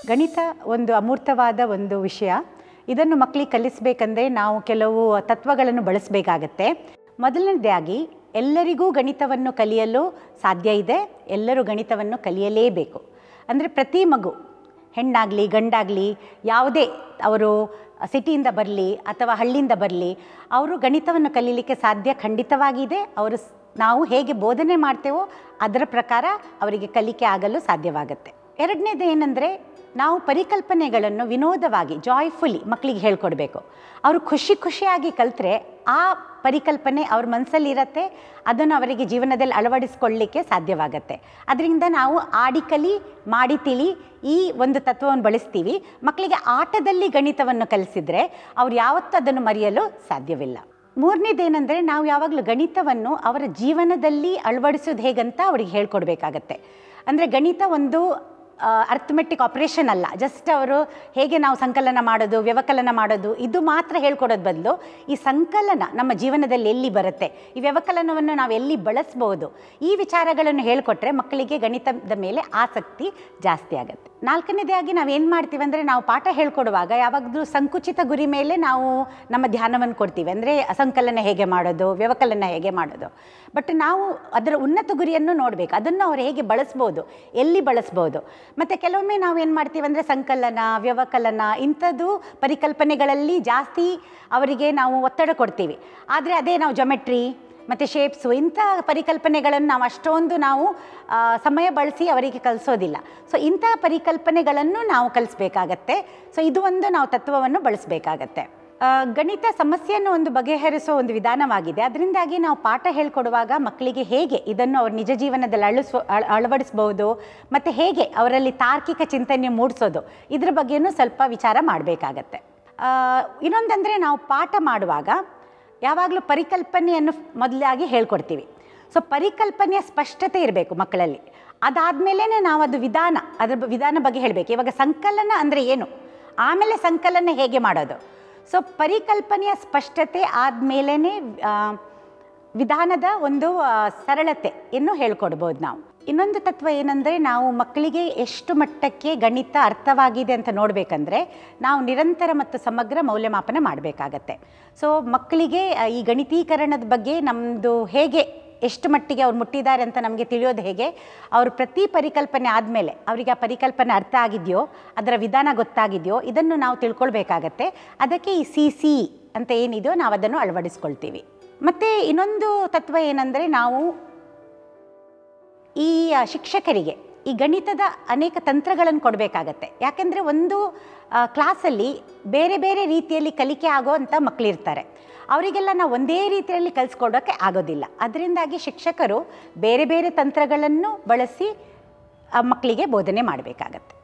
ಗಣಿತ ಒಂದು ಅಮೂರ್ತವಾದ ಒಂದು ವಿಷಯ ಇದನ್ನು ಮಕ್ಕಳಿಗೆ ಕಲಿಸಬೇಕಂದ್ರೆ ನಾವು ಕೆಲವು ತತ್ವಗಳನ್ನು ಬಳಸಬೇಕಾಗತ್ತೆ ಮೊದಲನೇದಾಗಿ ಎಲ್ಲರಿಗೂ ಗಣಿತವನ್ನು ಕಲಿಯಲು ಸಾಧ್ಯ ಇದೆ ಎಲ್ಲರೂ ಗಣಿತವನ್ನು ಕಲಿಯಲೇಬೇಕು ಅಂದರೆ ಪ್ರತಿ ಮಗು ಹೆಣ್ಣಾಗಲಿ ಗಂಡಾಗಲಿ ಯಾವುದೇ ಅವರು ಸಿಟಿಯಿಂದ ಬರಲಿ ಅಥವಾ ಹಳ್ಳಿಯಿಂದ ಬರಲಿ ಅವರು ಗಣಿತವನ್ನು ಕಲೀಲಿಕ್ಕೆ ಸಾಧ್ಯ ಖಂಡಿತವಾಗಿದೆ ಅವರು ಸ್- ನಾವು ಹೇಗೆ ಬೋಧನೆ ಮಾಡ್ತೇವೋ ಅದರ ಪ್ರಕಾರ ಅವರಿಗೆ ಕಲಿಕೆ ಆಗಲು ಸಾಧ್ಯವಾಗುತ್ತೆ ಎರಡನೇದು ಏನಂದರೆ ನಾವು ಪರಿಕಲ್ಪನೆಗಳನ್ನು ವಿನೋದವಾಗಿ ಜಾಯ್ಫುಲಿ ಮಕ್ಕಳಿಗೆ ಹೇಳ್ಕೊಡ್ಬೇಕು ಅವರು ಖುಷಿ ಖುಷಿಯಾಗಿ ಕಲ್ತ್ರೆ ಆ ಪರಿಕಲ್ಪನೆ ಅವ್ರ ಮನಸ್ಸಲ್ಲಿ ಇರತ್ತೆ ಅದನ್ನು ಅವರಿಗೆ ಜೀವನದಲ್ಲಿ ಅಳವಡಿಸ್ಕೊಳ್ಳಿಕ್ಕೆ ಸಾಧ್ಯವಾಗತ್ತೆ ಅದರಿಂದ ನಾವು ಆಡಿ ಕಲಿ ಮಾಡಿ ತಿಳಿ ಈ ಒಂದು ತತ್ವವನ್ನು ಬಳಸ್ತೀವಿ ಮಕ್ಕಳಿಗೆ ಆಟದಲ್ಲಿ ಗಣಿತವನ್ನು ಕಲಿಸಿದ್ರೆ ಅವ್ರು ಯಾವತ್ತೂ ಅದನ್ನು ಮರೆಯಲು ಸಾಧ್ಯವಿಲ್ಲ ಮೂರನೇದೇನೆಂದರೆ ನಾವು ಯಾವಾಗಲೂ ಗಣಿತವನ್ನು ಅವರ ಜೀವನದಲ್ಲಿ ಅಳವಡಿಸೋದು ಹೇಗಂತ ಅವ್ರಿಗೆ ಹೇಳ್ಕೊಡ್ಬೇಕಾಗತ್ತೆ ಅಂದರೆ ಗಣಿತ ಒಂದು ಅರ್ಥಮೆಟಿಕ್ ಆಪ್ರೇಷನ್ ಅಲ್ಲ ಜಸ್ಟ್ ಅವರು ಹೇಗೆ ನಾವು ಸಂಕಲನ ಮಾಡೋದು ವ್ಯವಕಲನ ಮಾಡೋದು ಇದು ಮಾತ್ರ ಹೇಳ್ಕೊಡೋದು ಬದಲು ಈ ಸಂಕಲನ ನಮ್ಮ ಜೀವನದಲ್ಲಿ ಎಲ್ಲಿ ಬರುತ್ತೆ ಈ ವ್ಯವಕಲನವನ್ನು ನಾವು ಎಲ್ಲಿ ಬಳಸ್ಬೋದು ಈ ವಿಚಾರಗಳನ್ನು ಹೇಳಿಕೊಟ್ರೆ ಮಕ್ಕಳಿಗೆ ಗಣಿತದ ಮೇಲೆ ಆಸಕ್ತಿ ಜಾಸ್ತಿ ಆಗುತ್ತೆ ನಾಲ್ಕನೇದಾಗಿ ನಾವು ಏನು ಮಾಡ್ತೀವಿ ಅಂದರೆ ನಾವು ಪಾಠ ಹೇಳ್ಕೊಡುವಾಗ ಯಾವಾಗಲೂ ಸಂಕುಚಿತ ಗುರಿ ಮೇಲೆ ನಾವು ನಮ್ಮ ಧ್ಯಾನವನ್ನು ಕೊಡ್ತೀವಿ ಅಂದರೆ ಸಂಕಲನ ಹೇಗೆ ಮಾಡೋದು ವ್ಯವಕಲನ ಹೇಗೆ ಮಾಡೋದು ಬಟ್ ನಾವು ಅದರ ಉನ್ನತ ಗುರಿಯನ್ನು ನೋಡಬೇಕು ಅದನ್ನು ಅವ್ರು ಹೇಗೆ ಬಳಸ್ಬೋದು ಎಲ್ಲಿ ಬಳಸ್ಬೋದು ಮತ್ತು ಕೆಲವೊಮ್ಮೆ ನಾವು ಏನು ಮಾಡ್ತೀವಿ ಅಂದರೆ ಸಂಕಲನ ವ್ಯವಕಲನ ಇಂಥದ್ದು ಪರಿಕಲ್ಪನೆಗಳಲ್ಲಿ ಜಾಸ್ತಿ ಅವರಿಗೆ ನಾವು ಒತ್ತಡ ಕೊಡ್ತೀವಿ ಆದರೆ ಅದೇ ನಾವು ಜೊಮೆಟ್ರಿ ಮತ್ತು ಶೇಪ್ಸು ಇಂಥ ಪರಿಕಲ್ಪನೆಗಳನ್ನು ನಾವು ಅಷ್ಟೊಂದು ನಾವು ಆ, ಸಮಯ ಬಳಸಿ ಅವರಿಗೆ ಕಲಿಸೋದಿಲ್ಲ ಸೊ ಇಂಥ ಪರಿಕಲ್ಪನೆಗಳನ್ನು ನಾವು ಕಲಿಸ್ಬೇಕಾಗತ್ತೆ ಸೊ ಇದು ಒಂದು ನಾವು ತತ್ವವನ್ನು ಬಳಸಬೇಕಾಗತ್ತೆ ಆ, ಗಣಿತ ಸಮಸ್ಯೆಯನ್ನು ಒಂದು ಬಗೆಹರಿಸೋ ಒಂದು ವಿಧಾನವಾಗಿದೆ ಅದರಿಂದಾಗಿ ನಾವು ಪಾಠ ಹೇಳ್ಕೊಡುವಾಗ ಮಕ್ಕಳಿಗೆ ಹೇಗೆ ಇದನ್ನು ಅವ್ರ ನಿಜ ಜೀವನದಲ್ಲಿ ಅಳಿಸೋ ಅಳ ಅಳವಡಿಸ್ಬೋದು ಮತ್ತು ಹೇಗೆ ಅವರಲ್ಲಿ ತಾರ್ಕಿಕ ಚಿಂತನೆ ಮೂಡಿಸೋದು ಇದ್ರ ಬಗ್ಗೆಯೂ ಸ್ವಲ್ಪ ವಿಚಾರ ಮಾಡಬೇಕಾಗತ್ತೆ ಇನ್ನೊಂದಂದರೆ ನಾವು ಪಾಠ ಮಾಡುವಾಗ ಯಾವಾಗಲೂ ಪರಿಕಲ್ಪನೆಯನ್ನು ಮೊದಲಾಗಿ ಹೇಳ್ಕೊಡ್ತೀವಿ ಸೊ ಪರಿಕಲ್ಪನೆಯ ಸ್ಪಷ್ಟತೆ ಇರಬೇಕು ಮಕ್ಕಳಲ್ಲಿ ಅದಾದಮೇಲೆ ನಾವು ಅದು ವಿಧಾನ ಅದ್ರ ಬ- ವಿಧಾನ ಬಗ್ಗೆ ಹೇಳಬೇಕು ಇವಾಗ ಸಂಕಲನ ಅಂದರೆ ಏನು ಆಮೇಲೆ ಸಂಕಲನ ಹೇಗೆ ಮಾಡೋದು ಸೊ ಪರಿಕಲ್ಪನೆಯ ಸ್ಪಷ್ಟತೆ ಆದಮೇಲೇ ವಿಧಾನದ ಒಂದು ಆ, ಸರಳತೆಯನ್ನು ಹೇಳ್ಕೊಡ್ಬೋದು ನಾವು ಇನ್ನೊಂದು ತತ್ವ ಏನಂದರೆ ನಾವು ಮಕ್ಕಳಿಗೆ ಎಷ್ಟು ಮಟ್ಟಕ್ಕೆ ಗಣಿತ ಅರ್ಥವಾಗಿದೆ ಅಂತ ನೋಡಬೇಕಂದ್ರೆ ನಾವು ನಿರಂತರ ಮತ್ತು ಸಮಗ್ರ ಮೌಲ್ಯಮಾಪನ ಮಾಡಬೇಕಾಗತ್ತೆ ಸೊ ಮಕ್ಕಳಿಗೆ ಆ, ಈ ಗಣಿತೀಕರಣದ ಬಗ್ಗೆ ನಮ್ಮದು ಹೇಗೆ ಎಷ್ಟು ಮಟ್ಟಿಗೆ ಅವ್ರು ಮುಟ್ಟಿದ್ದಾರೆ ಅಂತ ನಮಗೆ ತಿಳಿಯೋದು ಹೇಗೆ ಅವರು ಪ್ರತಿ ಪರಿಕಲ್ಪನೆ ಆದಮೇಲೆ ಅವರಿಗೆ ಆ ಪರಿಕಲ್ಪನೆ ಅರ್ಥ ಆಗಿದೆಯೋ ಅದರ ವಿಧಾನ ಗೊತ್ತಾಗಿದೆಯೋ ಇದನ್ನು ನಾವು ತಿಳ್ಕೊಳ್ಬೇಕಾಗತ್ತೆ ಅದಕ್ಕೆ ಈ ಸಿ ಸಿ ಅಂತ ಏನಿದೆಯೋ ನಾವು ಅದನ್ನು ಅಳವಡಿಸ್ಕೊಳ್ತೀವಿ ಮತ್ತು ಇನ್ನೊಂದು ತತ್ವ ಏನಂದರೆ ನಾವು ಈ ಆ, ಶಿಕ್ಷಕರಿಗೆ ಈ ಗಣಿತದ ಅನೇಕ ತಂತ್ರಗಳನ್ನು ಕೊಡಬೇಕಾಗತ್ತೆ ಯಾಕೆಂದರೆ ಒಂದು ಆ, ಕ್ಲಾಸಲ್ಲಿ ಬೇರೆ ಬೇರೆ ರೀತಿಯಲ್ಲಿ ಕಲಿಕೆ ಆಗೋ ಅಂಥ ಮಕ್ಕಳಿರ್ತಾರೆ ಅವರಿಗೆಲ್ಲ ನಾವು ಒಂದೇ ರೀತಿಯಲ್ಲಿ ಕಲಿಸ್ಕೊಡೋಕ್ಕೆ ಆಗೋದಿಲ್ಲ ಅದರಿಂದಾಗಿ ಶಿಕ್ಷಕರು ಬೇರೆ ಬೇರೆ ತಂತ್ರಗಳನ್ನು ಬಳಸಿ ಆ ಮಕ್ಕಳಿಗೆ ಬೋಧನೆ ಮಾಡಬೇಕಾಗತ್ತೆ